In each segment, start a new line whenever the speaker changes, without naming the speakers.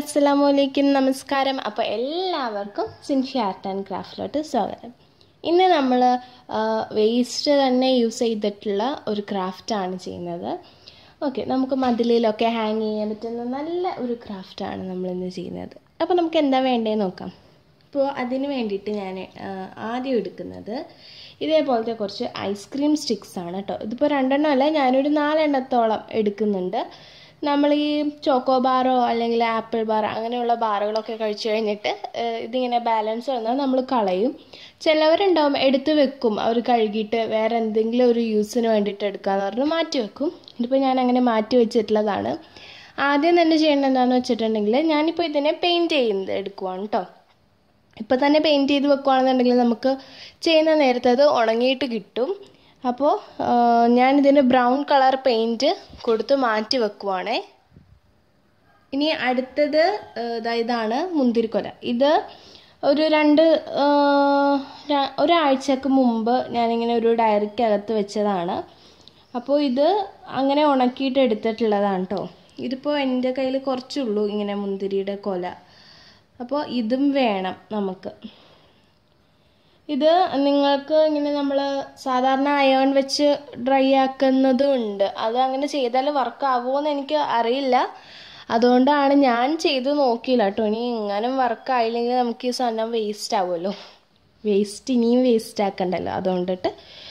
അസ്സലാമു അലൈക്കും നമസ്കാരം അപ്പോൾ എല്ലാവർക്കും സിൻഷി ആർട്ട് ആൻഡ് ക്രാഫ്റ്റിലോട്ട് സ്വാഗതം ഇന്ന് നമ്മൾ വേസ്റ്റ് തന്നെ യൂസ് ചെയ്തിട്ടുള്ള ഒരു ക്രാഫ്റ്റാണ് ചെയ്യുന്നത് ഓക്കെ നമുക്ക് മതിലിലൊക്കെ ഹാങ് ചെയ്യാൻ പറ്റുന്ന നല്ല ഒരു ക്രാഫ്റ്റാണ് നമ്മളിന്ന് ചെയ്യുന്നത് അപ്പോൾ നമുക്ക് എന്താ വേണ്ടതെന്ന് നോക്കാം ഇപ്പോൾ അതിന് വേണ്ടിയിട്ട് ഞാൻ ആദ്യം എടുക്കുന്നത് ഇതേപോലത്തെ കുറച്ച് ഐസ്ക്രീം സ്റ്റിക്സ് ആണ് കേട്ടോ ഇതിപ്പോൾ രണ്ടെണ്ണം അല്ല ഞാനൊരു നാലെണ്ണത്തോളം എടുക്കുന്നുണ്ട് നമ്മൾ ഈ ചോക്കോ ബാറോ അല്ലെങ്കിൽ ആപ്പിൾ ബാർ അങ്ങനെയുള്ള ബാറുകളൊക്കെ കഴിച്ചു കഴിഞ്ഞിട്ട് ഇതിങ്ങനെ ബാലൻസ് വന്നാൽ നമ്മൾ കളയും ചിലവരുണ്ടാവും എടുത്ത് വെക്കും അവർ കഴുകിയിട്ട് വേറെ എന്തെങ്കിലും ഒരു യൂസിന് വേണ്ടിയിട്ട് എടുക്കാമെന്ന് പറഞ്ഞ് മാറ്റി വെക്കും ഇതിപ്പോൾ ഞാൻ അങ്ങനെ മാറ്റി വെച്ചിട്ടുള്ളതാണ് ആദ്യം തന്നെ ചെയ്യേണ്ടത് എന്താണെന്ന് വെച്ചിട്ടുണ്ടെങ്കിൽ ഞാനിപ്പോൾ ഇതിനെ പെയിൻറ്റ് ചെയ്യുന്നത് എടുക്കുവാണ് കേട്ടോ ഇപ്പം തന്നെ പെയിൻറ്റ് ചെയ്ത് വെക്കുകയാണെന്നുണ്ടെങ്കിൽ നമുക്ക് ചെയ്യുന്ന നേരത്തെ അത് ഉണങ്ങിയിട്ട് കിട്ടും അപ്പോൾ ഞാനിതിന് ബ്രൗൺ കളർ പെയിൻറ്റ് കൊടുത്ത് മാറ്റി വെക്കുവാണേ ഇനി അടുത്തത് ഇതാണ് മുന്തിരിക്കൊല ഇത് ഒരു രണ്ട് ഒരാഴ്ചക്ക് മുമ്പ് ഞാനിങ്ങനെ ഒരു ഡയറിക്കകത്ത് വെച്ചതാണ് അപ്പോൾ ഇത് അങ്ങനെ ഉണക്കിയിട്ട് എടുത്തിട്ടുള്ളതാണ് കേട്ടോ ഇതിപ്പോൾ എൻ്റെ കയ്യിൽ കുറച്ചുള്ളൂ ഇങ്ങനെ മുന്തിരിയുടെ കൊല അപ്പോൾ ഇതും വേണം നമുക്ക് ഇത് നിങ്ങൾക്ക് ഇങ്ങനെ നമ്മൾ സാധാരണ അയേൺ വെച്ച് ഡ്രൈ ആക്കുന്നതും ഉണ്ട് അത് അങ്ങനെ ചെയ്താൽ വർക്ക് ആവുമോ എന്ന് എനിക്ക് അറിയില്ല അതുകൊണ്ടാണ് ഞാൻ ചെയ്ത് നോക്കിയില്ല കേട്ടോ ഇനി എങ്ങാനും വർക്ക് ആയില്ലെങ്കിൽ നമുക്ക് ഈ സാധനം വേസ്റ്റ് ആവുമല്ലോ വേസ്റ്റ് ഇനിയും വേസ്റ്റ് ആക്കണ്ടല്ലോ അതുകൊണ്ടിട്ട്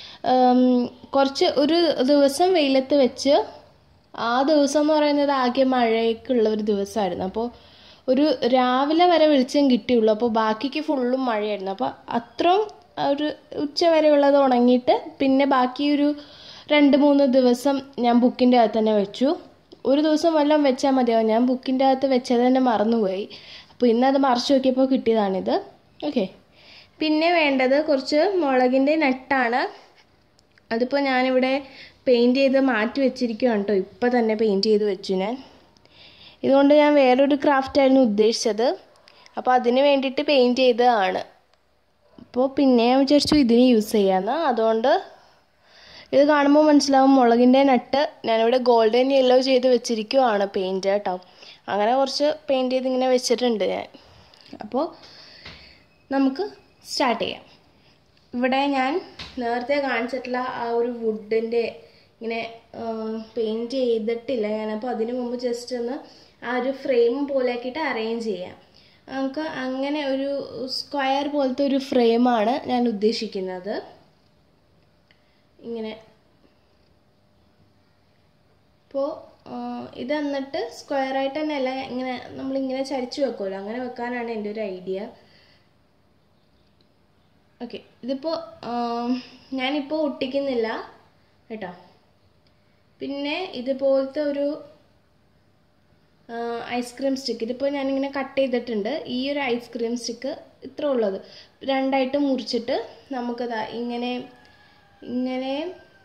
കുറച്ച് ഒരു ദിവസം വെയിലത്ത് വെച്ച് ആ ദിവസം എന്ന് പറയുന്നത് ആകെ മഴയൊക്കെയുള്ള ഒരു ദിവസമായിരുന്നു അപ്പോൾ ഒരു രാവിലെ വരെ വെളിച്ചം കിട്ടിയുള്ളൂ അപ്പോൾ ബാക്കിക്ക് ഫുള്ളും മഴയായിരുന്നു അപ്പോൾ അത്രയും ഒരു ഉച്ച വരെ ഉള്ളത് ഉണങ്ങിയിട്ട് പിന്നെ ബാക്കി ഒരു രണ്ട് മൂന്ന് ദിവസം ഞാൻ ബുക്കിൻ്റെ അകത്ത് തന്നെ വെച്ചു ഒരു ദിവസം വല്ലതും വെച്ചാൽ മതിയാവും ഞാൻ ബുക്കിൻ്റെ അകത്ത് വെച്ചത് തന്നെ മറന്നുപോയി അപ്പോൾ ഇന്നത് മറച്ചു നോക്കിയപ്പോൾ കിട്ടിയതാണിത് ഓക്കെ പിന്നെ വേണ്ടത് കുറച്ച് മുളകിൻ്റെ നട്ടാണ് അതിപ്പോൾ ഞാനിവിടെ പെയിൻറ്റ് ചെയ്ത് മാറ്റി വെച്ചിരിക്കുകയാണ് കേട്ടോ ഇപ്പോൾ തന്നെ പെയിൻറ്റ് ചെയ്ത് വെച്ചു ഞാൻ ഇതുകൊണ്ട് ഞാൻ വേറൊരു ക്രാഫ്റ്റായിരുന്നു ഉദ്ദേശിച്ചത് അപ്പോൾ അതിന് വേണ്ടിയിട്ട് പെയിൻറ്റ് ചെയ്തതാണ് അപ്പോൾ പിന്നെ ഞാൻ വിചാരിച്ചു ഇതിന് യൂസ് ചെയ്യാമെന്ന് അതുകൊണ്ട് ഇത് കാണുമ്പോൾ മനസ്സിലാവും മുളകിൻ്റെ നട്ട് ഞാനിവിടെ ഗോൾഡൻ യെല്ലോ ചെയ്ത് വെച്ചിരിക്കുവാണ് പെയിൻറ്റ് കേട്ടോ അങ്ങനെ കുറച്ച് പെയിൻറ്റ് ചെയ്ത് ഇങ്ങനെ വെച്ചിട്ടുണ്ട് ഞാൻ അപ്പോൾ നമുക്ക് സ്റ്റാർട്ട് ചെയ്യാം ഇവിടെ ഞാൻ നേരത്തെ കാണിച്ചിട്ടുള്ള ആ ഒരു വുഡിൻ്റെ ഇങ്ങനെ പെയിൻറ്റ് ചെയ്തിട്ടില്ല ഞാനപ്പോൾ അതിന് മുമ്പ് ജസ്റ്റ് ഒന്ന് ആ ഒരു ഫ്രെയിം പോലെയാക്കിയിട്ട് അറേഞ്ച് ചെയ്യാം നമുക്ക് അങ്ങനെ ഒരു സ്ക്വയർ പോലത്തെ ഒരു ഫ്രെയിമാണ് ഞാൻ ഉദ്ദേശിക്കുന്നത് ഇങ്ങനെ ഇപ്പോൾ ഇത് എന്നിട്ട് സ്ക്വയർ ആയിട്ട് തന്നെ അല്ല ഇങ്ങനെ നമ്മളിങ്ങനെ ചരിച്ചു വെക്കുമല്ലോ അങ്ങനെ വെക്കാനാണ് എൻ്റെ ഒരു ഐഡിയ ഓക്കെ ഇതിപ്പോൾ ഞാനിപ്പോൾ ഒട്ടിക്കുന്നില്ല കേട്ടോ പിന്നെ ഇതുപോലത്തെ ഒരു ഐസ്ക്രീം സ്റ്റിക്ക് ഇതിപ്പോൾ ഞാനിങ്ങനെ കട്ട് ചെയ്തിട്ടുണ്ട് ഈ ഒരു ഐസ്ക്രീം സ്റ്റിക്ക് ഇത്ര ഉള്ളത് രണ്ടായിട്ട് മുറിച്ചിട്ട് നമുക്കതാ ഇങ്ങനെ ഇങ്ങനെ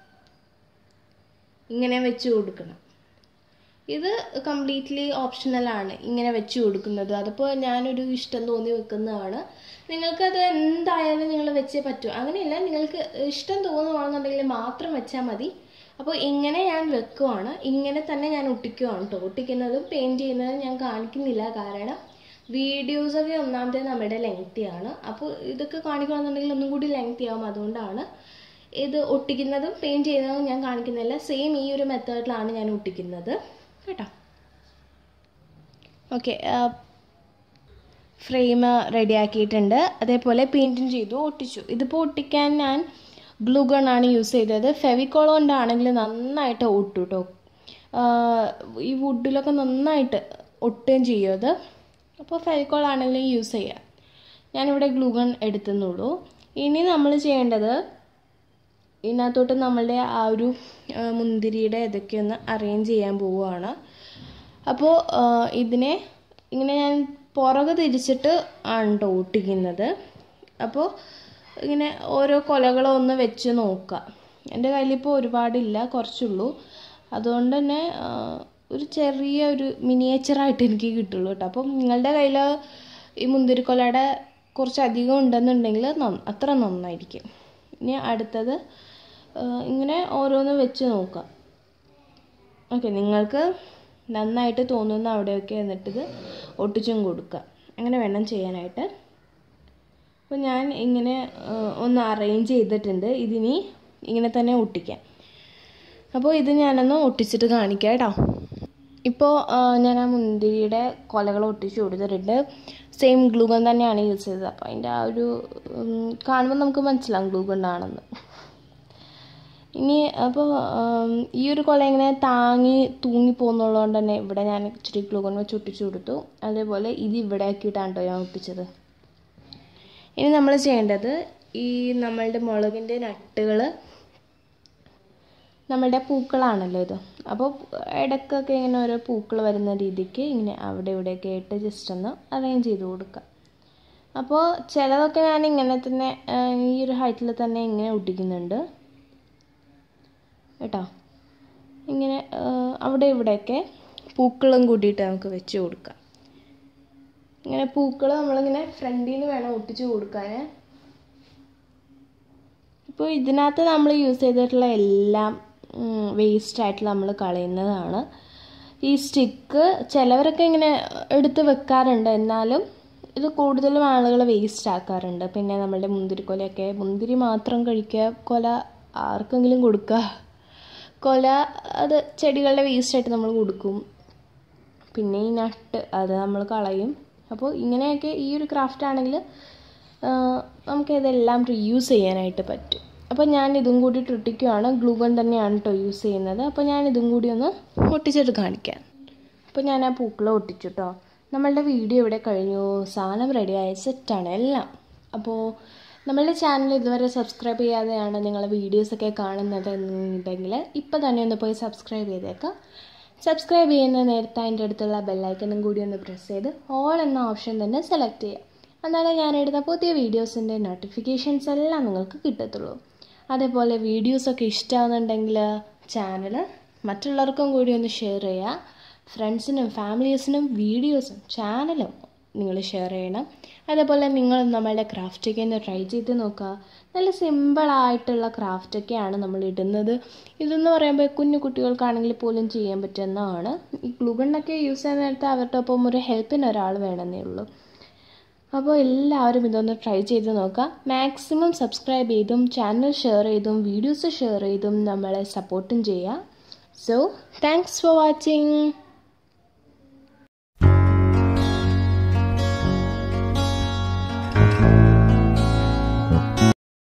ഇങ്ങനെ വെച്ച് കൊടുക്കണം ഇത് കംപ്ലീറ്റ്ലി ഓപ്ഷണലാണ് ഇങ്ങനെ വെച്ച് കൊടുക്കുന്നത് അതിപ്പോൾ ഞാനൊരു ഇഷ്ടം തോന്നി വെക്കുന്നതാണ് നിങ്ങൾക്കത് എന്തായാലും നിങ്ങൾ വെച്ചേ പറ്റൂ അങ്ങനെയല്ല നിങ്ങൾക്ക് ഇഷ്ടം തോന്നുവാണെന്നുണ്ടെങ്കിൽ മാത്രം വെച്ചാൽ മതി അപ്പോൾ ഇങ്ങനെ ഞാൻ വെക്കുവാണ് ഇങ്ങനെ തന്നെ ഞാൻ ഒട്ടിക്കുവാണ് കേട്ടോ ഒട്ടിക്കുന്നതും പെയിൻറ്റ് ചെയ്യുന്നതും ഞാൻ കാണിക്കുന്നില്ല കാരണം വീഡിയോസൊക്കെ ഒന്നാമത്തെ നമ്മുടെ ലെങ്തി ആണ് അപ്പോൾ ഇതൊക്കെ കാണിക്കുകയാണെന്നുണ്ടെങ്കിൽ ഒന്നും കൂടി ലെങ്തി ആവും അതുകൊണ്ടാണ് ഇത് ഒട്ടിക്കുന്നതും പെയിൻറ്റ് ചെയ്യുന്നതും ഞാൻ കാണിക്കുന്നില്ല സെയിം ഈ ഒരു മെത്തേഡിലാണ് ഞാൻ ഒട്ടിക്കുന്നത് കേട്ടോ ഓക്കെ ഫ്രെയിം റെഡിയാക്കിയിട്ടുണ്ട് അതേപോലെ പെയിൻറ്റും ചെയ്തു ഒട്ടിച്ചു ഇതിപ്പോൾ ഒട്ടിക്കാൻ ഞാൻ ഗ്ലൂ ഗൺ ആണ് യൂസ് ചെയ്തത് ഫെവിക്കോൾ കൊണ്ടാണെങ്കിൽ നന്നായിട്ട് ഒട്ടു കേട്ടോ ഈ വുഡിലൊക്കെ നന്നായിട്ട് ഒട്ടുകയും ചെയ്യും അത് അപ്പോൾ ഫെവിക്കോൾ ആണെങ്കിലും യൂസ് ചെയ്യാം ഞാനിവിടെ ഗ്ലൂ ഗൺ എടുത്തുന്നുള്ളൂ ഇനി നമ്മൾ ചെയ്യേണ്ടത് ഇതിനകത്തോട്ട് നമ്മളുടെ ആ ഒരു മുന്തിരിയുടെ ഇതൊക്കെ ഒന്ന് അറേഞ്ച് ചെയ്യാൻ പോവുകയാണ് അപ്പോൾ ഇതിനെ ഇങ്ങനെ ഞാൻ പുറകെ തിരിച്ചിട്ട് ആണ് കേട്ടോ ഒട്ടിക്കുന്നത് അപ്പോൾ ഇങ്ങനെ ഓരോ കൊലകളോ ഒന്ന് വെച്ച് നോക്കുക എൻ്റെ കയ്യിലിപ്പോൾ ഒരുപാടില്ല കുറച്ചുള്ളൂ അതുകൊണ്ട് തന്നെ ഒരു ചെറിയ ഒരു മിനിയേച്ചറായിട്ട് എനിക്ക് കിട്ടുള്ളൂ കേട്ടോ അപ്പം നിങ്ങളുടെ കയ്യിൽ ഈ മുന്തിരിക്കൊലയുടെ കുറച്ച് അധികം ഉണ്ടെന്നുണ്ടെങ്കിൽ അത്ര നന്നായിരിക്കും ഇനി അടുത്തത് ഇങ്ങനെ ഓരോന്ന് വെച്ച് നോക്കാം ഓക്കെ നിങ്ങൾക്ക് നന്നായിട്ട് തോന്നുന്ന അവിടെയൊക്കെ എന്നിട്ടിത് ഒട്ടിച്ചും കൊടുക്കുക അങ്ങനെ വേണം ചെയ്യാനായിട്ട് അപ്പോൾ ഞാൻ ഇങ്ങനെ ആ, ഒന്ന് അറേഞ്ച് ചെയ്തിട്ടുണ്ട് ഇതിനി ഇങ്ങനെ തന്നെ ഒട്ടിക്കാം അപ്പോൾ ഇത് ഞാനൊന്ന് ഒട്ടിച്ചിട്ട് കാണിക്കാം കേട്ടോ ഇപ്പോൾ ഞാൻ ആ മുന്തിരിയുടെ കൊലകൾ ഒട്ടിച്ച് കൊടുത്തിട്ടുണ്ട് സെയിം ഗ്ലൂഗൺ തന്നെയാണ് യൂസ് ചെയ്തത് അപ്പോൾ അതിൻ്റെ ആ ഒരു ഉം, കാണുമ്പോൾ നമുക്ക് മനസ്സിലാവും ഗ്ലൂഗൺ ആണെന്ന് ഇനി അപ്പോൾ ഈ ഒരു കൊല ഇങ്ങനെ താങ്ങി തൂങ്ങി പോകുന്നുള്ളതുകൊണ്ട് തന്നെ ഇവിടെ ഞാൻ ഇച്ചിരി ഗ്ലൂഗൺ വെച്ച് ഒട്ടിച്ചു കൊടുത്തു അതേപോലെ ഇത് ഇവിടെ ആക്കിയിട്ടാണ് കേട്ടോ ഞാൻ ഒട്ടിച്ചത് ഇനി നമ്മൾ ചെയ്യേണ്ടത് ഈ നമ്മളുടെ മുളകിൻ്റെ നട്ടുകൾ നമ്മളുടെ പൂക്കളാണല്ലോ ഇത് അപ്പോൾ ഇടയ്ക്കൊക്കെ ഇങ്ങനെ ഓരോ പൂക്കൾ വരുന്ന രീതിക്ക് ഇങ്ങനെ അവിടെ ഇവിടെയൊക്കെ ആയിട്ട് ജസ്റ്റ് ഒന്ന് അറേഞ്ച് ചെയ്ത് കൊടുക്കുക അപ്പോൾ ചിലതൊക്കെ ഞാൻ ഇങ്ങനെ തന്നെ ആ, ഈ ഒരു ഹൈറ്റിൽ തന്നെ ഇങ്ങനെ ഒട്ടിക്കുന്നുണ്ട് കേട്ടോ ഇങ്ങനെ ആ, അവിടെ ഇവിടെയൊക്കെ പൂക്കളും കൂട്ടിയിട്ട് നമുക്ക് വെച്ച് കൊടുക്കാം ഇങ്ങനെ പൂക്കൾ നമ്മളിങ്ങനെ ഫ്രണ്ടിൽ നിന്ന് വേണം ഒട്ടിച്ച് കൊടുക്കാൻ ഇപ്പോൾ ഇതിനകത്ത് നമ്മൾ യൂസ് ചെയ്തിട്ടുള്ള എല്ലാം വേസ്റ്റ് ആയിട്ട് നമ്മൾ കളയുന്നതാണ് ഈ സ്റ്റിക്ക് ചിലവരൊക്കെ ഇങ്ങനെ എടുത്ത് വെക്കാറുണ്ട് എന്നാലും ഇത് കൂടുതലും ആളുകൾ വേസ്റ്റ് ആക്കാറുണ്ട് പിന്നെ നമ്മളുടെ മുന്തിരിക്കൊലയൊക്കെ മുന്തിരി മാത്രം കഴിക്കുക കൊല ആർക്കെങ്കിലും കൊടുക്കുക കൊല അത് ചെടികളുടെ വേസ്റ്റായിട്ട് നമ്മൾ കൊടുക്കും പിന്നെ ഈ നട്ട് അത് നമ്മൾ കളയും അപ്പോൾ ഇങ്ങനെയൊക്കെ ഈ ഒരു ക്രാഫ്റ്റ് ആണെങ്കിൽ നമുക്ക് ഇതെല്ലാം റീയൂസ് ചെയ്യാനായിട്ട് പറ്റും അപ്പോൾ ഞാൻ ഇതും കൂടി ഒട്ടിക്കുകയാണ് ഗ്ലൂഗൺ തന്നെയാണ് കേട്ടോ യൂസ് ചെയ്യുന്നത് അപ്പോൾ ഞാൻ ഇതും കൂടി ഒന്ന് ഒട്ടിച്ചിട്ട് കാണിക്കാം അപ്പോൾ ഞാൻ ആ പൂക്കൾ ഒട്ടിച്ചു കേട്ടോ നമ്മളുടെ വീഡിയോ ഇവിടെ കഴിഞ്ഞു സാധനം റെഡിയായ സെറ്റാണ് എല്ലാം അപ്പോൾ നമ്മളുടെ ചാനൽ ഇതുവരെ സബ്സ്ക്രൈബ് ചെയ്യാതെയാണ് നിങ്ങൾ വീഡിയോസൊക്കെ കാണുന്നത് എന്നുണ്ടെങ്കിൽ ഇപ്പോൾ തന്നെ ഒന്ന് പോയി സബ്സ്ക്രൈബ് ചെയ്തേക്കാം സബ്സ്ക്രൈബ് ചെയ്യുന്ന നേരത്തെ അതിൻ്റെ അടുത്തുള്ള ബെല്ലൈക്കനും കൂടി ഒന്ന് പ്രസ് ചെയ്ത് ഓൾ എന്ന ഓപ്ഷൻ തന്നെ സെലക്ട് ചെയ്യുക എന്നാലേ ഞാൻ എടുത്ത പുതിയ വീഡിയോസിൻ്റെ നോട്ടിഫിക്കേഷൻസ് എല്ലാം നിങ്ങൾക്ക് കിട്ടത്തുള്ളൂ അതേപോലെ വീഡിയോസൊക്കെ ഇഷ്ടമാകുന്നുണ്ടെങ്കിൽ ചാനൽ മറ്റുള്ളവർക്കും കൂടി ഒന്ന് ഷെയർ ചെയ്യുക ഫ്രണ്ട്സിനും ഫാമിലീസിനും വീഡിയോസും ചാനലും നിങ്ങൾ ഷെയർ ചെയ്യണം അതേപോലെ നിങ്ങൾ നമ്മളുടെ ക്രാഫ്റ്റൊക്കെ ഒന്ന് ട്രൈ ചെയ്ത് നോക്കുക നല്ല സിമ്പിളായിട്ടുള്ള ക്രാഫ്റ്റൊക്കെയാണ് നമ്മൾ ഇടുന്നത് ഇതെന്ന് പറയുമ്പോൾ കുഞ്ഞു കുട്ടികൾക്കാണെങ്കിൽ പോലും ചെയ്യാൻ പറ്റുന്നതാണ് ഈ ഗ്ലൂഗണ്ണൊക്കെ യൂസ് ചെയ്യുന്ന നേരത്തെ അവരുടെ ഒപ്പം ഒരു ഹെൽപ്പിന് ഒരാൾ വേണമെന്നേ ഉള്ളൂ അപ്പോൾ എല്ലാവരും ഇതൊന്ന് ട്രൈ ചെയ്ത് നോക്കുക മാക്സിമം സബ്സ്ക്രൈബ് ചെയ്തും ചാനൽ ഷെയർ ചെയ്തും വീഡിയോസ് ഷെയർ ചെയ്തും നമ്മളെ സപ്പോർട്ടും ചെയ്യുക സോ താങ്ക്സ് ഫോർ വാച്ചിങ്